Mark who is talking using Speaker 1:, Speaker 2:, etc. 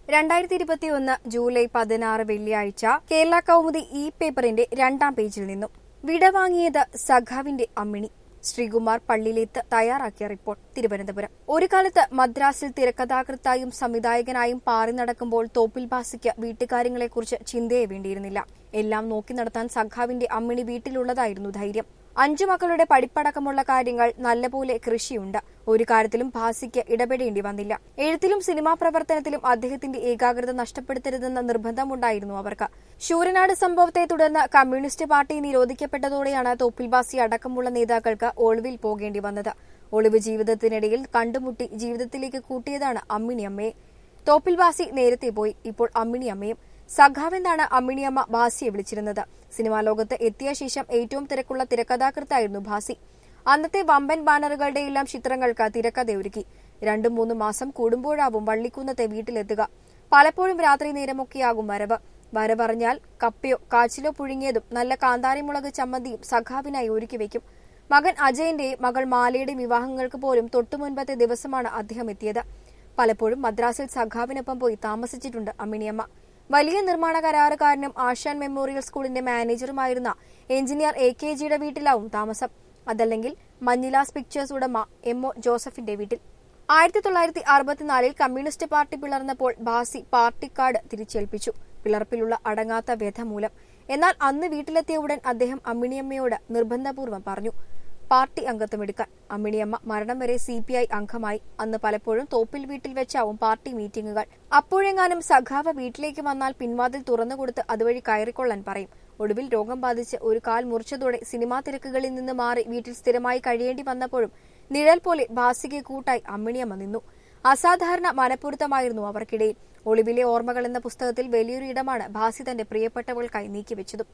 Speaker 1: രണ്ടായിരത്തി ഇരുപത്തിയൊന്ന് ജൂലൈ പതിനാറ് വെള്ളിയാഴ്ച കേരള കൗമുദി ഇ പേപ്പറിന്റെ രണ്ടാം പേജിൽ നിന്നും വിടവാങ്ങിയത് സഖാവിന്റെ അമ്മിണി ശ്രീകുമാർ പള്ളിയിലേത്ത് തയ്യാറാക്കിയ റിപ്പോർട്ട് തിരുവനന്തപുരം ഒരു കാലത്ത് മദ്രാസിൽ തിരക്കഥാകൃത്തായും സംവിധായകനായും പാറി നടക്കുമ്പോൾ തോപ്പിൽ ബാസിക്ക് വീട്ടുകാര്യങ്ങളെക്കുറിച്ച് ചിന്തയെ വേണ്ടിയിരുന്നില്ല എല്ലാം നോക്കി നടത്താൻ സഖാവിന്റെ അമ്മിണി വീട്ടിലുള്ളതായിരുന്നു ധൈര്യം അഞ്ചു മക്കളുടെ പഠിപ്പടക്കമുള്ള കാര്യങ്ങൾ നല്ലപോലെ കൃഷിയുണ്ട് ഒരു കാര്യത്തിലും ഭാസിക്ക് ഇടപെടേണ്ടി വന്നില്ല എഴുത്തിലും സിനിമാ പ്രവർത്തനത്തിലും അദ്ദേഹത്തിന്റെ ഏകാഗ്രത നഷ്ടപ്പെടുത്തരുതെന്ന നിർബന്ധമുണ്ടായിരുന്നു അവർക്ക് ശൂരനാട് സംഭവത്തെ തുടർന്ന് കമ്മ്യൂണിസ്റ്റ് പാർട്ടി നിരോധിക്കപ്പെട്ടതോടെയാണ് തോപ്പിൽ ബാസി അടക്കമുള്ള നേതാക്കൾക്ക് ഒളിവിൽ പോകേണ്ടി വന്നത് ഒളിവ് ജീവിതത്തിനിടയിൽ കണ്ടുമുട്ടി ജീവിതത്തിലേക്ക് കൂട്ടിയതാണ് അമ്മിണിയമ്മയെ തോപ്പിൽ ബാസി നേരത്തെ പോയി ഇപ്പോൾ അമ്മിണിയമ്മയും സഖാവെന്നാണ് അമ്മിണിയമ്മ ബാസിയെ വിളിച്ചിരുന്നത് സിനിമാ ലോകത്ത് എത്തിയ ശേഷം ഏറ്റവും തിരക്കുള്ള തിരക്കഥാകൃത്തായിരുന്നു ഭാസി അന്നത്തെ വമ്പൻ ബാനറുകളുടെയെല്ലാം ചിത്രങ്ങൾക്ക് തിരക്കഥയൊരുക്കി രണ്ടും മൂന്നും മാസം കൂടുമ്പോഴാവും വള്ളിക്കുന്നത്തെ വീട്ടിലെത്തുക പലപ്പോഴും രാത്രി നേരമൊക്കെയാകും വരവ് വരവറിഞ്ഞാൽ കപ്പയോ കാച്ചിലോ പുഴുങ്ങിയതും നല്ല കാന്താരിമുളക് ചമ്മന്തിയും സഖാവിനായി ഒരുക്കി വെക്കും മകൻ അജയന്റെയും മകൾ മാലയുടെയും വിവാഹങ്ങൾക്ക് പോലും തൊട്ടുമുൻപത്തെ ദിവസമാണ് അദ്ദേഹം എത്തിയത് പലപ്പോഴും മദ്രാസിൽ സഖാവിനൊപ്പം പോയി താമസിച്ചിട്ടുണ്ട് അമ്മിണിയമ്മ വലിയ നിർമ്മാണ കരാറുകാരനും ആശാൻ മെമ്മോറിയൽ സ്കൂളിന്റെ മാനേജറുമായിരുന്ന എഞ്ചിനീയർ എ കെ ജിയുടെ വീട്ടിലാവും താമസം അതല്ലെങ്കിൽ മഞ്ഞിലാസ് പിക്ചേഴ്സ് ഉടമ എം ഒ ജോസഫിന്റെ വീട്ടിൽ ആയിരത്തി തൊള്ളായിരത്തി അറുപത്തിനാലിൽ കമ്മ്യൂണിസ്റ്റ് പാർട്ടി പിളർന്നപ്പോൾ ബാസി പാർട്ടി കാർഡ് തിരിച്ചേൽപ്പിച്ചു പിളർപ്പിലുള്ള അടങ്ങാത്ത വ്യഥ മൂലം എന്നാൽ അന്ന് വീട്ടിലെത്തിയ ഉടൻ അദ്ദേഹം അമ്മിണിയമ്മയോട് നിർബന്ധപൂർവ്വം പറഞ്ഞു പാർട്ടി അംഗത്വമെടുക്കാൻ അമ്മിണിയമ്മ മരണം വരെ സി പി ഐ അംഗമായി അന്ന് പലപ്പോഴും തോപ്പിൽ വീട്ടിൽ വെച്ചാവും പാർട്ടി മീറ്റിംഗുകൾ അപ്പോഴെങ്ങാനും സഖാവ് വീട്ടിലേക്ക് വന്നാൽ പിൻവാതിൽ തുറന്നുകൊടുത്ത് അതുവഴി കയറിക്കൊള്ളാൻ പറയും ഒടുവിൽ രോഗം ബാധിച്ച് ഒരു കാൽ മുറിച്ചതോടെ സിനിമാ തിരക്കുകളിൽ നിന്ന് മാറി വീട്ടിൽ സ്ഥിരമായി കഴിയേണ്ടി വന്നപ്പോഴും നിഴൽ പോലെ ബാസിക്ക് കൂട്ടായി അമ്മിണിയമ്മ നിന്നു അസാധാരണ മനപ്പൊരുത്തമായിരുന്നു അവർക്കിടയിൽ ഒളിവിലെ ഓർമ്മകൾ എന്ന പുസ്തകത്തിൽ വലിയൊരു ഇടമാണ് ഭാസി തന്റെ പ്രിയപ്പെട്ടവൾക്കായി നീക്കിവെച്ചതും